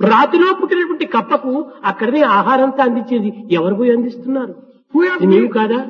రాతిలో పుట్టినటువంటి కప్పకు అక్కడనే ఆహారంతో అందించేది ఎవరు పోయి అందిస్తున్నారు Who has ఇది నీవు been, కాదా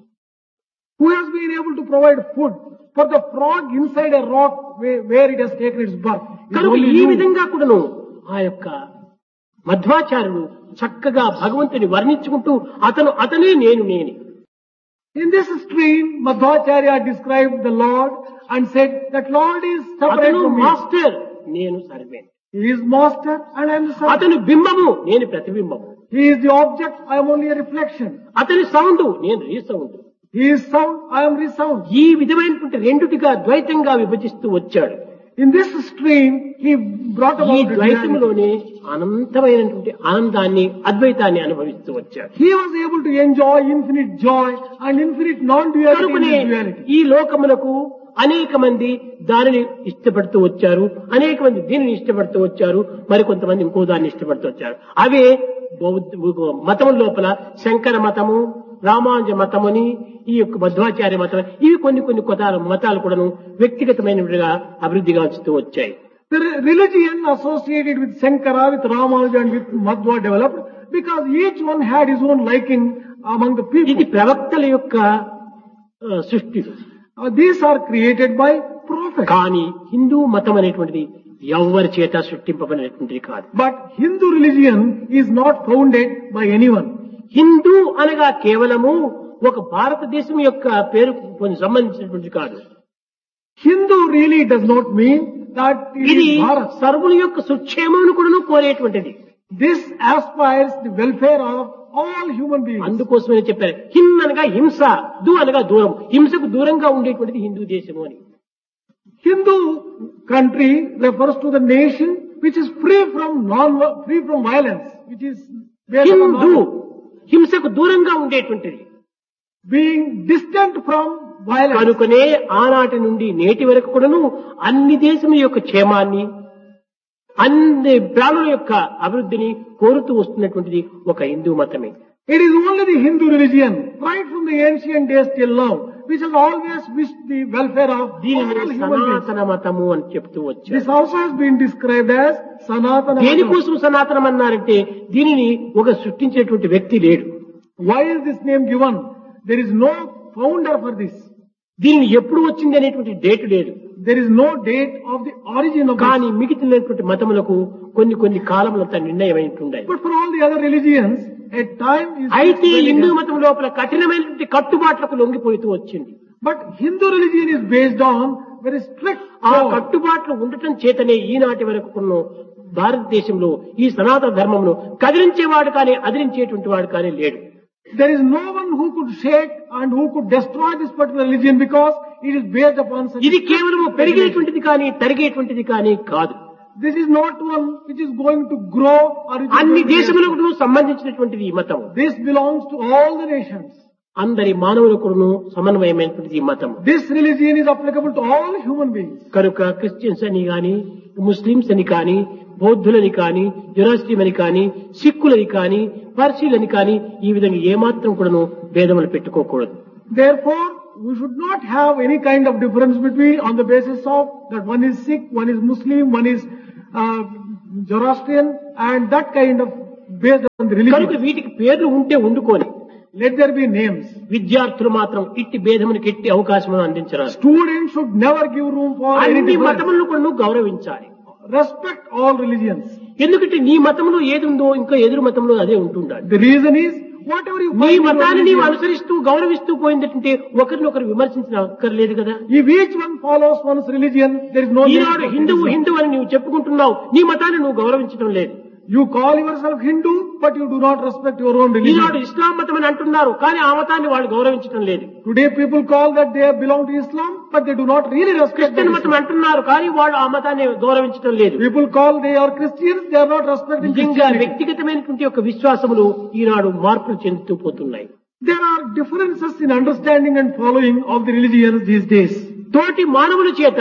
who has been able to provide food for the frog inside a rock where, where it has taken its birth? It's కనుక only ఈ you. విధంగా కూడాను ఆ యొక్క మధ్వాచార్యుడు చక్కగా భగవంతుని వర్ణించుకుంటూ అతను అతనే నేను నేనే In this stream, Madhvacharya described the Lord and said that Lord is separate అతను from me. మాస్టర్ నేను servant He is master and I am the servant. అతను బింబము నేను ప్రతిబింబము He is the object, I am only a reflection. అతని sound నేను resound He is sound, I am resound. ఈ విధమైనటువంటి రెండుటిగా ద్వైతంగా విభజిస్తూ వచ్చాడు In this stream, he brought ఈ about the duality. ద్వైతములోనే అనంతమైనటువంటి ఆనందాన్ని అద్వైతాన్ని అనుభవిస్తూ వచ్చాడు He was able to enjoy infinite joy and infinite non-duality in కనుకనే his duality. ఈ లోకములకు అనేక మంది దానిని ఇష్టపడుతూ వచ్చారు అనేక మంది దీనిని ఇష్టపడుతూ వచ్చారు మరి కొంతమంది ఇంకో దాన్ని ఇష్టపడుతూ వచ్చారు అవే బౌద్ధ మతం లోపల శంకర మతము రామానుజ మతముని ఈ యొక్క మధ్వాచార్య మతం ఇవి కొన్ని కొన్ని కొత్త మతాలు కూడాను వ్యక్తిగతమైనవిగా అభివృద్ధిగా వచ్చుతూ వచ్చాయి The re- religion associated with Shankara, with Ramanuja and with Madhva developed because each one had his own liking among the ఇది people. ప్రవక్తల యొక్క ఆ, సృష్టి Uh, these are created by prophets. కానీ హిందూ మతం అనేటువంటిది ఎవరి చేత సృష్టింపబడినటువంటిది కాదు But Hindu religion is not founded by anyone. Hindu అనగా కేవలము ఒక భారతదేశం యొక్క పేరు కొంచెం సంబంధించినటువంటి కాదు Hindu really does not mean that it ఇది is Bharat. సర్వుల యొక్క సుక్షేమమును కూడా కోరేటువంటిది This aspires the welfare of all human beings. అందుకోసమే చెప్పారు హిన్ అనగా హింస దు అనగా దూరం హింసకు దూరంగా ఉండేటువంటిది హిందూ దేశము అని Hindu country refers to the nation which is free from non free from violence, which is based upon Hindu non- హింసకు దూరంగా ఉండేటువంటిది being distant from violence. కనుకనే ఆనాటి నుండి నేటి వరకు కూడాను అన్ని దేశముల యొక్క క్షేమాన్ని అన్ని ప్రాణుల యొక్క అభివృద్ధిని కోరుతూ వస్తున్నటువంటిది ఒక హిందూ మతమే It is only the Hindu religion, right from the ancient days till now, which has always wished the welfare of దీనిని all human beings. సనాతన మతము అని చెప్తూ వచ్చారు This also has been described as Sanatana. Matam. దేనికోసం సనాతనం అన్నారంటే దీనిని ఒక సృష్టించేటువంటి వ్యక్తి లేడు Why is this name given? There is no founder for this. దీనిని ఎప్పుడు వచ్చింది అనేటువంటి డేట్ లేదు There is no date of the origin of కానీ this. మిగిలినటువంటి మతములకు కొన్ని కొన్ని కాలములంతా నిర్ణయమైంటున్నాయి But for all the other religions, a time is అయితే fixed హిందూ when it మతం లోపల కఠినమైనటువంటి కట్టుబాట్లకు లొంగిపోతూ వచ్చింది is- But Hindu religion is based on very strict ఆ code. కట్టుబాట్లు ఉండటం చేతనే ఈనాటి వరకు కొన్ని భారతదేశంలో ఈ సనాతన ధర్మమును కదిలించేవాడు కానీ అదిలించేటువంటి వాడు కానీ లేడు There is no one who could shake and who could destroy this particular religion because it is based upon such ఇది strict కేవలం regulation. పెరిగేటువంటిది కానీ తరిగేటువంటిది కానీ కాదు This is not one which is going to grow or which is అన్ని going to దేశములకు సంబంధించినటువంటిది ఈ మతం This belongs to all the nations. అందరి మానవులకును సమన్వయమైనటువంటిది ఈ మతం This religion is applicable to all human beings. కనుక క్రిస్టియన్స్ అని కానీ ముస్లింస్ అని కానీ బౌద్ధులని కానీ జొరాస్ట్రీం అని కానీ సిక్కులని కానీ పార్సీలని కానీ ఈ విధంగా ఏమాత్రం కూడాను భేదములు పెట్టుకోకూడదు Therefore, we should not have any kind of difference between on the basis of that one is Sikh, one is Muslim, one is uh, Zoroastrian, and that kind of based on the కనుక religion. వీటికి పేర్లు ఉంటే ఉండుకొని Let there be names. విద్యార్థులు మాత్రం ఇట్టి భేదమునికి ఎట్టి అవకాశం అందించరాదు Students should never give room for any అన్ని difference. మతములను కూడా నువ్వు గౌరవించాలి Respect all religions. ఎందుకంటే నీ మతంలో ఏది ఉందో ఇంకా ఎదురు మతంలో అదే ఉంటుండాలి The reason is whatever you నీ find in your మతాన్ని నీవు religion, అనుసరిస్తూ గౌరవిస్తూ పోయిందంటే ఒకరినొకరు విమర్శించిన అక్కర్లేదు కదా if each one follows one's religion, there is no need Eenadu for హిందువు criticism. హిందువు అని నువ్వు చెప్పుకుంటున్నావు నీ మతాన్ని నువ్వు గౌరవించడం లేదు You call yourself Hindu, but you do not respect your own religion. ఈనాడు ఇస్లాం మతం అని అంటున్నారు కానీ ఆ మతాన్ని వాళ్ళు గౌరవించడం లేదు Today people call that they belong to Islam, but they do not really respect Christian that మతం Islam. అంటున్నారు కానీ వాళ్ళు ఆ మతాన్ని గౌరవించడం లేదు People call they are Christians, they are not respecting నిజంగా Christianity. వ్యక్తిగతమైనటువంటి యొక్క విశ్వాసములు ఈనాడు మార్పులు చెందుతూ పోతున్నాయి There are differences in understanding and following of the religions these days. తోటి మానవుల చేత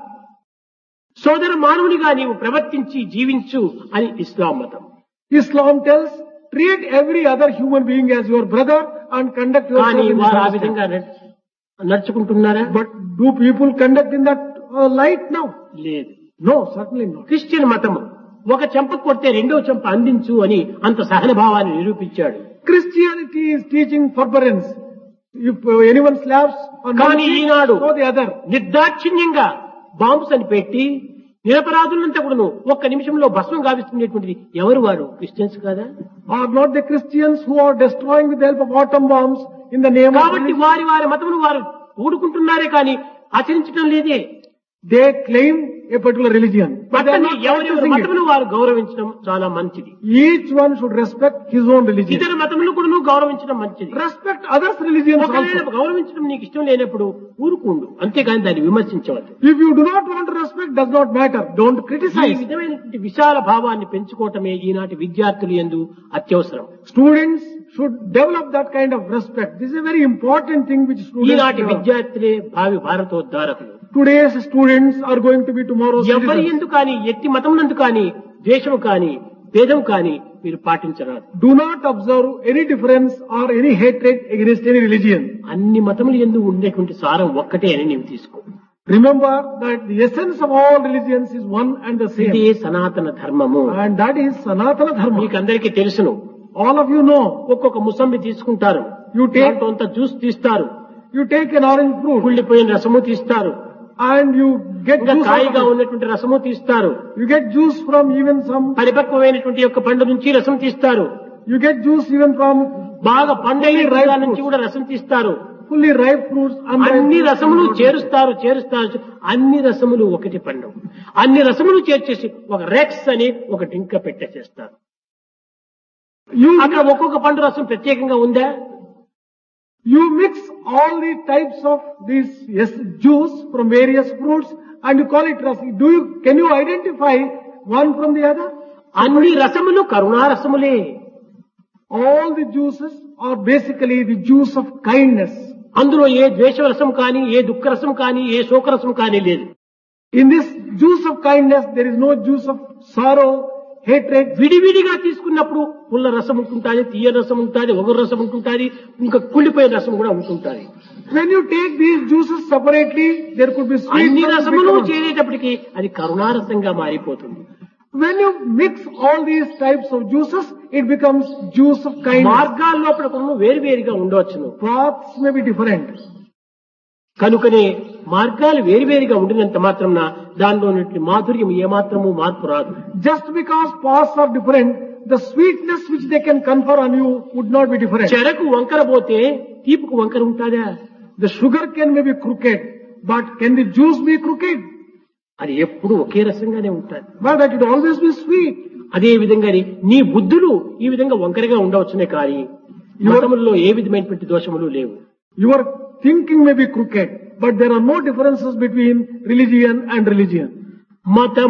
సోదర మానవునిగా నీవు ప్రవర్తించి జీవించు అని ఇస్లాం మతం Islam tells, treat every other human being as your brother and conduct yourself కానీ in వారు ఆ this విధంగా understanding. నడ్- నడుచుకుంటున్నారా But do people conduct in that uh, light now? లేదు No, certainly not. క్రిస్టియన్ మతం ఒక చెంప కొడితే రెండో చెంప అందించు అని అంత సహనభావాన్ని నిరూపించాడు Christianity is teaching forbearance. If uh, anyone slaps on one కానీ cheek, ఈనాడు so the other. నిర్దాక్షిణ్యంగా బాంబ్స్ అని పెట్టి నిరపరాధులంతా కూడాను ఒక్క నిమిషంలో భస్మం గావిస్తున్నటువంటిది ఎవరు వారు క్రిస్టియన్స్ కాదా Are not the Christians who are destroying with the help of atom bombs in the name of కాబట్టి religion? వారి వారి మతమును వారు ఊడుకుంటున్నారే కానీ ఆచరించడం లేదే They claim a particular religion. But they are మతాన్ని not ఎవరెవరి practicing it. మతమును వారు గౌరవించడం చాలా మంచిది Each one should respect his own religion. ఇతర మతములు కూడా గౌరవించడం మంచిది Respect others' religions ఒకవేళ also. గౌరవించడం నీకు ఇష్టం లేనప్పుడు ఊరుకుండు అంతేగాని దాన్ని విమర్శించవద్దు If you do not want to respect, does not matter. Don't ఈ criticize. విధమైనటువంటి విశాల భావాన్ని పెంచుకోవటమే ఈనాటి విద్యార్థులు ఎందు అత్యవసరం Students should develop that kind of respect. This is a very important thing which students ఈనాటి develop. విద్యార్థులే భావి భారతోద్ధారకులు Today's students are going to be tomorrow's ఎవరి citizens. ఎందు కానీ ఎట్టి మతం నందు కానీ ద్వేషము కానీ భేదం కానీ మీరు పాటించరాదు Do not observe any difference or any hatred against any religion. అన్ని మతములు ఎందు ఉండేటువంటి సారం ఒక్కటే అని నీవు తీసుకో Remember that the essence of all religions is one and the ఇదే same. సనాతన ధర్మము And that is Sanatana Dharma. మీకు అందరికీ తెలుసును All of you know. ఒక్కొక్క ముసంబి తీసుకుంటారు You take- దాంట్లో అంత జ్యూస్ తీస్తారు You take an orange fruit కుళ్ళిపోయిన రసము తీస్తారు and you get ఇంకా juice. out కాయిగా of it. ఉన్నటువంటి రసము తీస్తారు You get juice from even some. పరిపక్వమైనటువంటి యొక్క పండు నుంచి రసం తీస్తారు You get juice even from బాగా పండైన Fully ripe దాని నుంచి fruits. కూడా రసం తీస్తారు fully ripe fruits. unripe అన్ని fruits. రసములు చేరుస్తారు చేరుస్తారు అన్ని రసములు ఒకటి పండు అన్ని రసములు చేర్చేసి ఒక రెక్స్ అని ఒక డింక పెట్టేసేస్తారు You అక్కడ ఒక్కొక్క పండు రసం ప్రత్యేకంగా ఉందా You mix all the types of this yes, juice from various fruits and you call it rasa. Do you, can you identify one from the other? అన్ని రసములు కరుణారసములే All the juices are basically the juice of kindness. అందులో ఏ ద్వేషరసం కానీ ఏ దుఃఖరసం కానీ ఏ శోకరసం కానీ లేదు In this juice of kindness, there is no juice of sorrow, hatred. విడివిడిగా తీసుకున్నప్పుడు పుల్ల రసం ఉంటుంటుంది తీయ రసం ఉంటుంది ఒగరు రసం ఉంటుంటుంది ఇంకా కుళ్ళిపోయిన రసం కూడా ఉంటుంటుంది When you take these juices separately, there could be sweet. అన్ని ones, రసములు bitter ones. చేరేటప్పటికి అది కరుణారసంగా మారిపోతుంది When you mix all these types of juices, it becomes juice of kindness. మార్గాల లోపల కొన్ని వేరువేరుగా ఉండవచ్చును Paths may be different. కనుకనే మార్గాలు వేరువేరుగా ఉండినంత మాత్రం దానిలో ఉన్నటువంటి మాధుర్యం ఏమాత్రము మార్పు రాదు Just because paths are different, the sweetness which they can confer on you would not be different. చెరకు వంకర పోతే తీపుకు వంకర ఉంటుందా The sugar can may be crooked, but can the juice be crooked? అది ఎప్పుడు ఒకే రసంగానే ఉంటుంది But that it always be sweet. అదే విధంగా నీ బుద్ధులు ఈ విధంగా వంకరగా ఉండవచ్చునే కానీ మతములలో ఏ విధమైనటువంటి దోషములు లేవు Your thinking may be crooked, but there are no differences between religion and religion. మతం